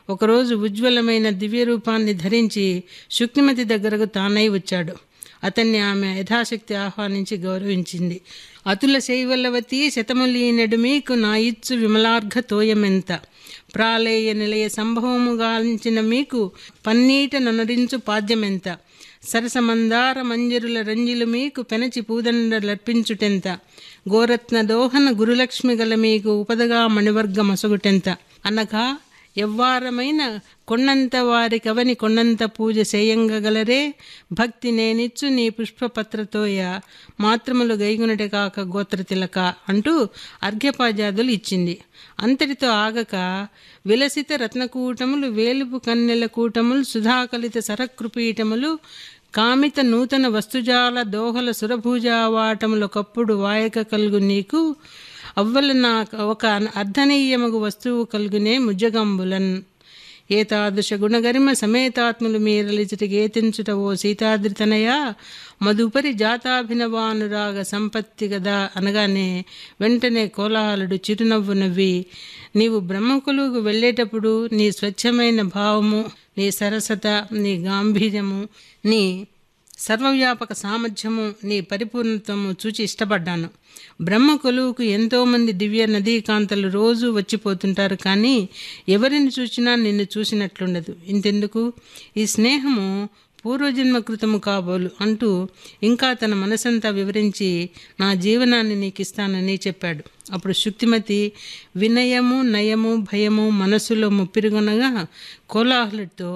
ఒకరోజు ఉజ్వలమైన దివ్య రూపాన్ని ధరించి శుక్తిమతి దగ్గరకు తానై వచ్చాడు అతన్ని ఆమె యథాశక్తి ఆహ్వానించి గౌరవించింది అతుల శైవల్లవతి శతములీనడు మీకు నా ఇచ్చు విమలార్ఘ తోయమెంత ప్రాళేయ నిలయ సంభవము గాంచిన మీకు పన్నీట నొనరించు పాద్యమెంత సరసమందార మంజరుల రంజిలు మీకు పెనచి పూదండలర్పించుటెంత గోరత్న దోహన గురులక్ష్మి గల మీకు ఉపదగా మణివర్గ మసగుటెంత అనగా ఎవ్వారమైన కొండంత వారి కవని కొండంత పూజ చేయంగగలరే భక్తి నేనిచ్చు నీ పుష్పపత్రతోయ మాత్రములు గైగునటి కాక గోత్ర తిలక అంటూ అర్ఘ్యపాజాదులు ఇచ్చింది అంతటితో ఆగక విలసిత రత్నకూటములు వేలుపు కన్నెల కూటములు సుధాకలిత సరకృపీటములు కామిత నూతన వస్తుజాల దోహల సురభుజావాటములొకప్పుడు వాయక కలుగు నీకు అవ్వల నా ఒక అర్ధనీయమగు వస్తువు కలుగునే ముజ్జగంబులన్ ఏతాదృశ గుణగరిమ సమేతాత్ములు మీరలిచిటికి ఏతించుట ఓ సీతాద్రితనయ మదుపరి జాతాభినవానురాగ సంపత్తి గదా అనగానే వెంటనే కోలాహలుడు చిరునవ్వు నవ్వి నీవు బ్రహ్మకులుగు వెళ్ళేటప్పుడు నీ స్వచ్ఛమైన భావము నీ సరసత నీ గాంభీర్యము నీ సర్వవ్యాపక సామర్థ్యము నీ పరిపూర్ణత్వము చూచి ఇష్టపడ్డాను బ్రహ్మ కొలువుకు ఎంతోమంది దివ్య నదీకాంతలు రోజు వచ్చిపోతుంటారు కానీ ఎవరిని చూసినా నిన్ను చూసినట్లుండదు ఇంతెందుకు ఈ స్నేహము పూర్వజన్మ కృతము కాబోలు అంటూ ఇంకా తన మనసంతా వివరించి నా జీవనాన్ని నీకు ఇస్తానని చెప్పాడు అప్పుడు శుక్తిమతి వినయము నయము భయము మనసులో ముప్పిరుగొనగా కోలాహలతో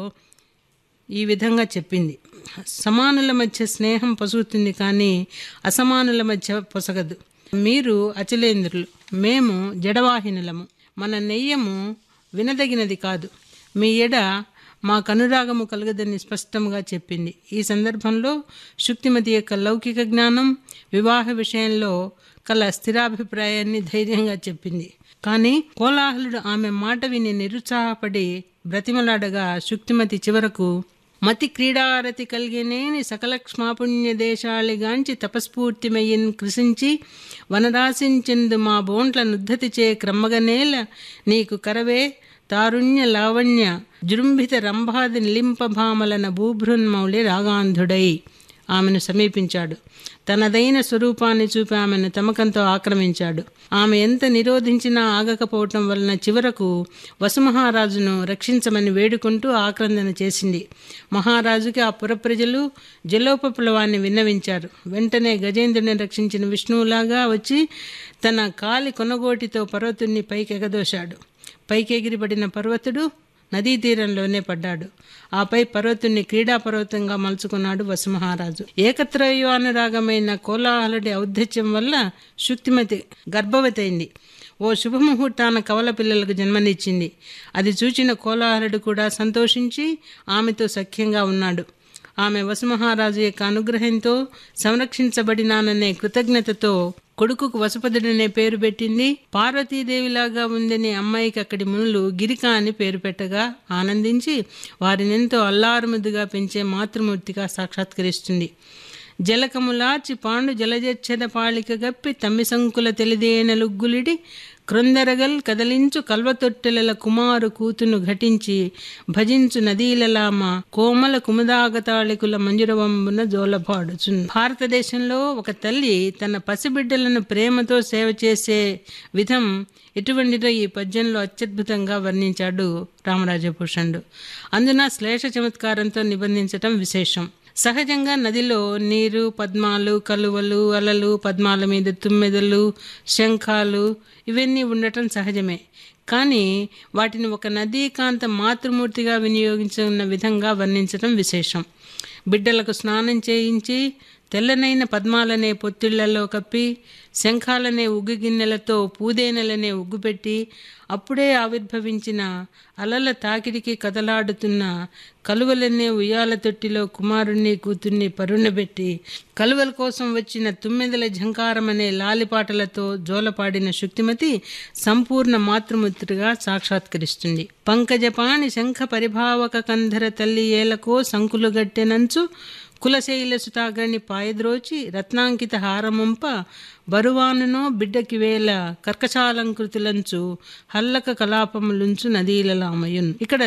ఈ విధంగా చెప్పింది సమానుల మధ్య స్నేహం పొసుగుతుంది కానీ అసమానుల మధ్య పొసగదు మీరు అచలేంద్రులు మేము జడవాహినులము మన నెయ్యము వినదగినది కాదు మీ ఎడ మా కనురాగము కలగదని స్పష్టంగా చెప్పింది ఈ సందర్భంలో శుక్తిమతి యొక్క లౌకిక జ్ఞానం వివాహ విషయంలో కల స్థిరాభిప్రాయాన్ని ధైర్యంగా చెప్పింది కానీ కోలాహలుడు ఆమె మాట విని నిరుత్సాహపడి బ్రతిమలాడగా శుక్తిమతి చివరకు మతి క్రీడారతి కలిగినేని సకలక్ష్మాపుణ్య దేశాలిగాంచి తపస్ఫూర్తిమయ్యన్ కృషించి వనరాశించెందు మా బోంట్ల నుద్ధతి చే క్రమ్మగనేల నీకు కరవే తారుణ్య లావణ్య జృంభిత రంభాది నిలింపభామలన భూభృన్మౌళి రాగాంధుడై ఆమెను సమీపించాడు తనదైన స్వరూపాన్ని చూపి ఆమెను తమకంతో ఆక్రమించాడు ఆమె ఎంత నిరోధించినా ఆగకపోవటం వలన చివరకు వసుమహారాజును రక్షించమని వేడుకుంటూ ఆక్రందన చేసింది మహారాజుకి ఆ పుర ప్రజలు జలోపప్లవాన్ని విన్నవించారు వెంటనే గజేంద్రుని రక్షించిన విష్ణువులాగా వచ్చి తన కాలి కొనగోటితో పర్వతుణ్ణి పైకెగదోశాడు పైకెగిరిపడిన పర్వతుడు నదీ తీరంలోనే పడ్డాడు ఆపై పర్వతుణ్ణి క్రీడా పర్వతంగా మలుచుకున్నాడు వసుమహారాజు ఏకత్రయోనురాగమైన కోలాహలుడి ఔద్ధత్యం వల్ల శుక్తిమతి గర్భవతి అయింది ఓ శుభముహూర్తాన కవల పిల్లలకు జన్మనిచ్చింది అది చూచిన కోలాహలుడు కూడా సంతోషించి ఆమెతో సఖ్యంగా ఉన్నాడు ఆమె వసుమహారాజు యొక్క అనుగ్రహంతో సంరక్షించబడినాననే కృతజ్ఞతతో కొడుకుకు వసుపదుడనే పేరు పెట్టింది పార్వతీదేవిలాగా ఉందనే అమ్మాయికి అక్కడి మునులు గిరిక అని పేరు పెట్టగా ఆనందించి వారినెంతో అల్లారుముద్దుగా పెంచే మాతృమూర్తిగా సాక్షాత్కరిస్తుంది జలకములాచి పాండు జలజచ్చద పాళిక గప్పి తమ్మి సంకుల తెలిదేనలుగ్గులిడి క్రొందరగల్ కదలించు కల్వతొట్టెల కుమారు కూతును ఘటించి భజించు నదీలలామ కోమల కుముదాగతాళికుల మంజురవంబున జోలపాడుచు భారతదేశంలో ఒక తల్లి తన పసిబిడ్డలను ప్రేమతో సేవ చేసే విధం ఎటువంటిదో ఈ పద్యంలో అత్యద్భుతంగా వర్ణించాడు రామరాజభూషణుడు అందున శ్లేష చమత్కారంతో నిబంధించటం విశేషం సహజంగా నదిలో నీరు పద్మాలు కలువలు అలలు పద్మాల మీద తుమ్మెదలు శంఖాలు ఇవన్నీ ఉండటం సహజమే కానీ వాటిని ఒక నదీకాంత మాతృమూర్తిగా వినియోగించున్న విధంగా వర్ణించడం విశేషం బిడ్డలకు స్నానం చేయించి తెల్లనైన పద్మాలనే పొత్తిళ్లలో కప్పి శంఖాలనే ఉగ్గు గిన్నెలతో పూదేనలనే ఉగ్గుపెట్టి అప్పుడే ఆవిర్భవించిన అలల తాకిడికి కదలాడుతున్న కలువలనే ఉయ్యాల తొట్టిలో కుమారుణ్ణి కూతుర్ని పరుణబెట్టి కలువల కోసం వచ్చిన తుమ్మెదల ఝంకారం అనే లాలిపాటలతో జోలపాడిన శుక్తిమతి సంపూర్ణ మాతృమూర్తిగా సాక్షాత్కరిస్తుంది పంకజపాణి శంఖ పరిభావక కంధర తల్లి ఏలకో సంకులుగట్టెనంచు కులశైల సుతాగణి పాయద్రోచి రత్నాంకిత హారముంప బరువానునో బిడ్డకి వేల కర్కశాలంకృతులంచు హల్లక కలాపములుంచు నదీలలామయున్ ఇక్కడ